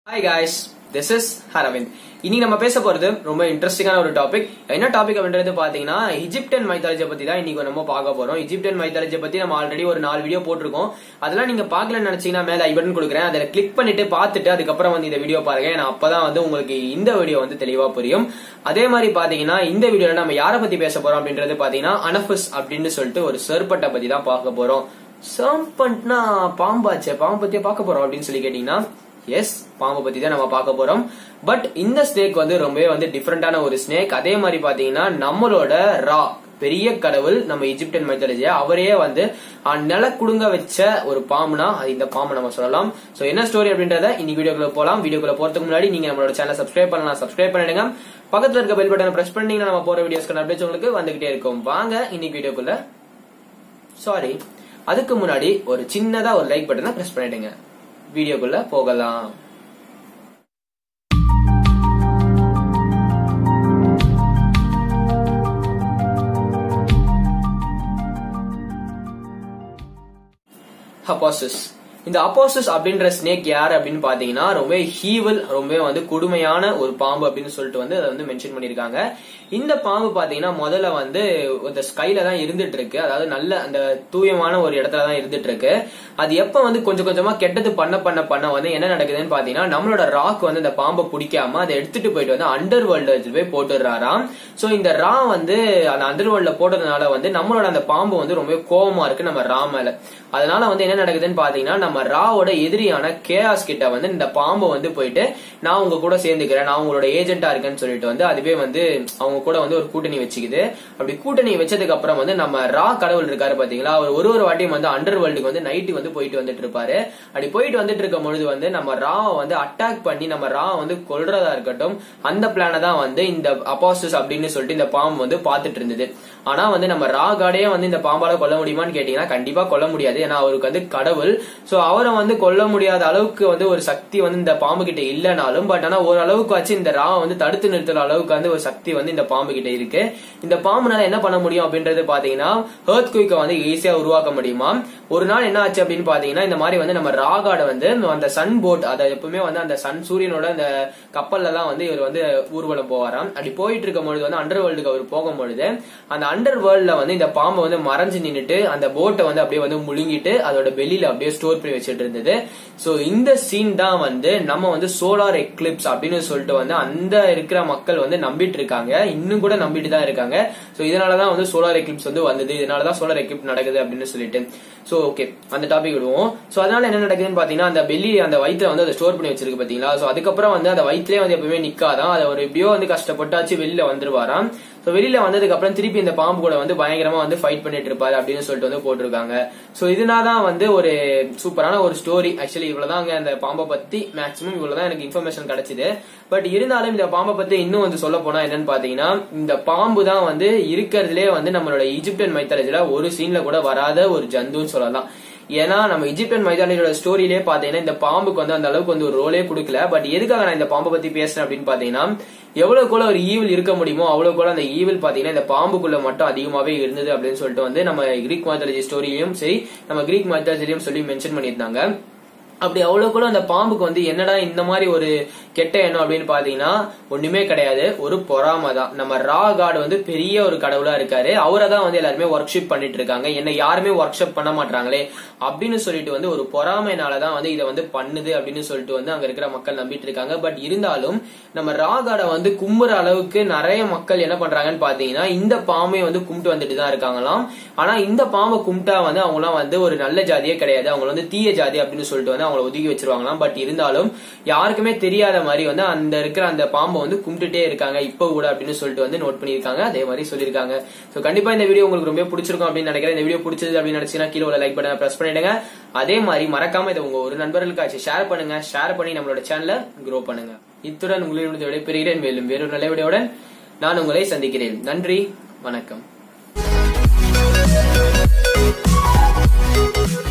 hi guys this is Aravind இன்னைக்கு நம்ம பேச போறது ரொம்ப இன்ட்ரெஸ்டிங்கான ஒரு டாபிக் என்ன டாபிக் அப்படின்றது பாத்தீங்கன்னா இஜிப்டியன் மைத்தாலஜி பத்தி தான் இன்னைக்கு நம்ம பார்க்க போறோம் இஜிப்டியன் மைத்தாலஜி பத்தி நம்ம ஆல்ரெடி ஒரு நாலு வீடியோ போட்டிருக்கோம் அதெல்லாம் நீங்க பாக்கலன்னு நினைச்சீங்கன்னா மேல ஐ பட்டன் கொடுக்குறேன் அதில் கிளிக் பண்ணிட்டு பார்த்துட்டு அதுக்கப்புறம் வந்து இந்த வீடியோ பாருங்க ஏன்னா அப்பதான் வந்து உங்களுக்கு இந்த வீடியோ வந்து தெளிவா புரியும் அதே மாதிரி பாத்தீங்கன்னா இந்த வீடியோல நம்ம யாரை பத்தி பேச போறோம் அப்படின்றது பாத்தீங்கன்னா அனஃபஸ் அப்படின்னு சொல்லிட்டு ஒரு செர்பட்டை பத்தி தான் பார்க்க போறோம் சர்பண்ட்னா பாம்பாச்சே பாம்பு பத்தியே பார்க்க போறோம் அப்படின்னு சொல்லி கேட்டீங்கன்னா எஸ் பாம்பை பத்தி தான் நம்ம பார்க்க போறோம் பட் இந்த ஸ்னேக் வந்து ரொம்பவே வந்து டிஃப்ரெண்டான ஒரு ஸ்னேக் அதே மாதிரி பாத்தீங்கன்னா நம்மளோட ரா பெரிய கடவுள் நம்ம இஜிப்டியன் மைத்தாலஜிய அவரே வந்து நில குடுங்க வச்ச ஒரு பாம்புனா அது இந்த பாம்பு நம்ம சொல்லலாம் சோ என்ன ஸ்டோரி அப்படின்றத இன்னைக்கு வீடியோக்குள்ள போலாம் வீடியோக்குள்ள போறதுக்கு முன்னாடி நீங்க நம்மளோட சேனல் சப்ஸ்கிரைப் பண்ணலாம் சப்ஸ்கிரைப் பண்ணிடுங்க பக்கத்துல இருக்க பெல் பட்டனை பிரஸ் பண்ணீங்கன்னா நம்ம போற வீடியோஸ்க்கு அப்டேட்ஸ் உங்களுக்கு வந்துகிட்டே இருக்கும் வாங்க இன்னைக்கு வீடியோக்குள்ள சாரி அதுக்கு முன்னாடி ஒரு சின்னதா ஒரு லைக் பட்டனை பிரஸ் பண்ணிடுங்க வீடியோக்குள்ள போகலாம் அப்போசிஸ் இந்த அப்போசிஸ் அப்படின்ற ஸ்னேக் யார் அப்படின்னு பாத்தீங்கன்னா ரொம்ப ஹீவல் ரொம்ப வந்து கொடுமையான ஒரு பாம்பு அப்படின்னு சொல்லிட்டு வந்து அதை வந்து மென்ஷன் பண்ணிருக்காங்க இந்த பாம்பு பாத்தீங்கன்னா முதல்ல வந்து இந்த ஸ்கைல தான் இருந்துட்டு இருக்கு அதாவது நல்ல அந்த தூயமான ஒரு இடத்துல தான் இருந்துட்டு இருக்கு அது எப்ப வந்து கொஞ்சம் கொஞ்சமா கெட்டது பண்ண பண்ண பண்ண வந்து என்ன நடக்குதுன்னு பாத்தீங்கன்னா நம்மளோட ராக் வந்து இந்த பாம்பை பிடிக்காம அதை எடுத்துட்டு போயிட்டு வந்து அண்டர் வேர்ல்டு எடுத்து போய் போட்டுடுறாராம் சோ இந்த ரா வந்து அந்த அண்டர் வேர்ல்ட்ல போட்டதுனால வந்து நம்மளோட அந்த பாம்பு வந்து ரொம்ப கோபமா இருக்கு நம்ம ரா மேல அதனால வந்து என்ன நடக்குதுன்னு பாத்தீங்கன்னா நம்ம ராவோட எதிரியான கேஆஸ் கிட்ட வந்து இந்த பாம்பு வந்து போயிட்டு நான் உங்க கூட சேர்ந்துக்கிறேன் நான் உங்களோட ஏஜென்டா இருக்கேன்னு சொல்லிட்டு வந்து அதுவே வந்து அவங்க கூட வந்து ஒரு கூட்டணி வச்சுக்குது அப்படி கூட்டணி வச்சதுக்கு அப்புறம் வந்து நம்ம ரா கடவுள் இருக்காரு பாத்தீங்களா அவர் ஒரு ஒரு வாட்டியும் வந்து அண்டர் வேர்ல்டுக்கு வந்து நைட்டு வந்து போயிட்டு வந்துட்டு இருப்பாரு அப்படி போயிட்டு வந்துட்டு இருக்கும் பொழுது வந்து நம்ம ராவை வந்து அட்டாக் பண்ணி நம்ம ரா வந்து கொல்றதா இருக்கட்டும் அந்த பிளான தான் வந்து இந்த அப்பாசிஸ் அப்படின்னு சொல்லிட்டு இந்த பாம்பு வந்து பாத்துட்டு இருந்தது ஆனா வந்து நம்ம ரா காடையே வந்து இந்த பாம்பால கொல்ல முடியுமான்னு கேட்டீங்கன்னா கண்டிப்பா கொல்ல முடியாது ஏன்னா அவருக்கு வந்து கடவுள் சோ அவரை வந்து கொல்ல முடியாத அளவுக்கு வந்து ஒரு சக்தி வந்து இந்த பாம்பு கிட்ட இல்லைனாலும் பட் ஆனா ஓரளவுக்கு வச்சு இந்த ரா வந்து தடுத்து நிறுத்துற அளவுக்கு வந்து ஒரு சக்தி வந்து இந்த பாம்பு கிட்ட இருக்கு இந்த பாம்புனால என்ன பண்ண முடியும் அப்படின்றது பாத்தீங்கன்னா ஹர்த் குயிக்க வந்து ஈஸியா உருவாக்க முடியுமா ஒரு நாள் என்ன ஆச்சு அப்படின்னு பாத்தீங்கன்னா இந்த மாதிரி வந்து நம்ம ராகாட வந்து அந்த சன் போட் அதை எப்பவுமே வந்து அந்த சன் சூரியனோட அந்த கப்பல்ல தான் வந்து இவர் வந்து ஊர்வலம் போவாராம் அப்படி போயிட்டு இருக்கும் பொழுது வந்து அண்டர் வேர்ல்டுக்கு அவர் போகும்பொழுது அந்த அண்டர் வேர்ல்ட்ல வந்து இந்த பாம்பை வந்து மறைஞ்சு நின்னுட்டு அந்த போட்டை வந்து அப்படியே வந்து முழுங்கிட்டு அதோட வெளியில அப்படியே ஸ்டோர் பண்ணி வச்சுட்டு இருந்தது சோ இந்த சீன் தான் வந்து நம்ம வந்து சோலார் எக்லிப்ஸ் அப்படின்னு சொல்லிட்டு வந்து அந்த இருக்கிற மக்கள் வந்து நம்பிட்டு இருக்காங்க இன்னும் கூட நம்பிட்டு தான் இருக்காங்க சோ இதனாலதான் வந்து சோலார் எக்லிப்ஸ் வந்து வந்தது இதனாலதான் சோலார் எக்லிப்ஸ் நடக்குது அப்படின்னு சொல்லிட்டு சோ ஓகே அந்த டாபிக் விடுவோம் சோ அதனால என்ன நடக்குதுன்னு பாத்தீங்கன்னா அந்த வெளி அந்த வயிற்றுல வந்து அதை ஸ்டோர் பண்ணி வச்சிருக்கு பாத்தீங்களா சோ அதுக்கப்புறம் வந்து அந்த வயிற்றுலயே வந்து எப்பவுமே நிக்காதான் அதை ஒரு எப்படியோ வந்து கஷ்டப்பட்டாச்சு வெளியில வந்துருவாராம் சோ வெளியில வந்ததுக்கு அப்புறம் திருப்பி இந்த பாம்பு கூட வந்து பயங்கரமா வந்து ஃபைட் பண்ணிட்டு இருப்பாரு அப்படின்னு சொல்லிட்டு வந்து போட்டிருக்காங்க சோ இதனாதான் வந்து ஒரு சூப்பரான ஒரு ஸ்டோரி ஆக்சுவலி இவ்வளவுதாங்க அந்த பாம்பை பத்தி மேக்சிமம் இவ்வளவுதான் எனக்கு இன்ஃபர்மேஷன் கிடைச்சது பட் இருந்தாலும் இந்த பாம்பை பத்தி இன்னும் வந்து சொல்ல போனா என்னன்னு பாத்தீங்கன்னா இந்த பாம்பு தான் வந்து இருக்கிறதுலே வந்து நம்மளோட ஈஜிப்டியன் மைத்தாலஜில ஒரு சீன்ல கூட வராத ஒரு ஜந்துன்னு சொல்லலாம் ஏன்னா நம்ம இஜிப்டியன் மைதானியோட ஸ்டோரியிலே பாத்தீங்கன்னா இந்த பாம்புக்கு வந்து அந்த அளவுக்கு வந்து ஒரு ரோலே கொடுக்கல பட் எதுக்காக நான் இந்த பாம்பை பத்தி பேசுறேன் அப்படின்னு பாத்தீங்கன்னா எவ்வளவு கூட ஒரு ஈவில் இருக்க முடியுமோ அவ்வளவு கூட அந்த ஈவில் பாத்தீங்கன்னா இந்த பாம்புக்குள்ள மட்டும் அதிகமாவே இருந்தது அப்படின்னு சொல்லிட்டு வந்து நம்ம கிரீக் மைத்தாலஜி ஸ்டோரியிலும் சரி நம்ம கிரீக் மைத்தாலஜிலையும் சொல்லி மென்ஷன் பண்ணியிருந்தாங்க அப்படி அவ்வளவு கூட அந்த பாம்புக்கு வந்து என்னடா இந்த மாதிரி ஒரு கெட்ட எண்ணம் அப்படின்னு பாத்தீங்கன்னா ஒண்ணுமே கிடையாது ஒரு பொறாம தான் நம்ம ரா காட் வந்து பெரிய ஒரு கடவுளா இருக்காரு அவரை தான் வந்து எல்லாருமே ஒர்க் ஷிப் பண்ணிட்டு இருக்காங்க என்ன யாருமே ஒர்க் ஷிப் பண்ண மாட்டாங்களே அப்படின்னு சொல்லிட்டு வந்து ஒரு பொறாமைனாலதான் வந்து இதை வந்து பண்ணுது அப்படின்னு சொல்லிட்டு வந்து அங்க இருக்கிற மக்கள் நம்பிட்டு இருக்காங்க பட் இருந்தாலும் நம்ம ரா காடை வந்து கும்புற அளவுக்கு நிறைய மக்கள் என்ன பண்றாங்கன்னு பாத்தீங்கன்னா இந்த பாம்பை வந்து கும்பிட்டு வந்துட்டு தான் இருக்காங்களாம் ஆனா இந்த பாம்பை கும்பிட்டா வந்து அவங்களாம் வந்து ஒரு நல்ல ஜாதியே கிடையாது அவங்க வந்து தீய ஜாதி அப்படின்னு சொல்லிட்டு வந்து அவங்கள ஒதுக்கி வச்சிருவாங்களாம் பட் இருந்தாலும் யாருக்குமே தெரியாத மாதிரி வந்து அந்த இருக்கிற அந்த பாம்பை வந்து கும்பிட்டுட்டே இருக்காங்க இப்ப கூட அப்படின்னு சொல்லிட்டு வந்து நோட் பண்ணிருக்காங்க அதே மாதிரி சொல்லிருக்காங்க சோ கண்டிப்பா இந்த வீடியோ உங்களுக்கு ரொம்ப பிடிச்சிருக்கும் அப்படின்னு நினைக்கிறேன் இந்த வீடியோ பிடிச்சது அப்படின்னு நினைச்சீங்கன்னா கீழே உள்ள லைக் பட்டனை பிரஸ் பண்ணிடுங்க அதே மாதிரி மறக்காம இதை உங்க ஒரு நண்பர்களுக்காச்சும் ஷேர் பண்ணுங்க ஷேர் பண்ணி நம்மளோட சேனலை க்ரோ பண்ணுங்க இத்துடன் உங்களிடம் விடைபெறுகிறேன் மேலும் வேறொரு நல்ல விடையுடன் நான் உங்களை சந்திக்கிறேன் நன்றி வணக்கம்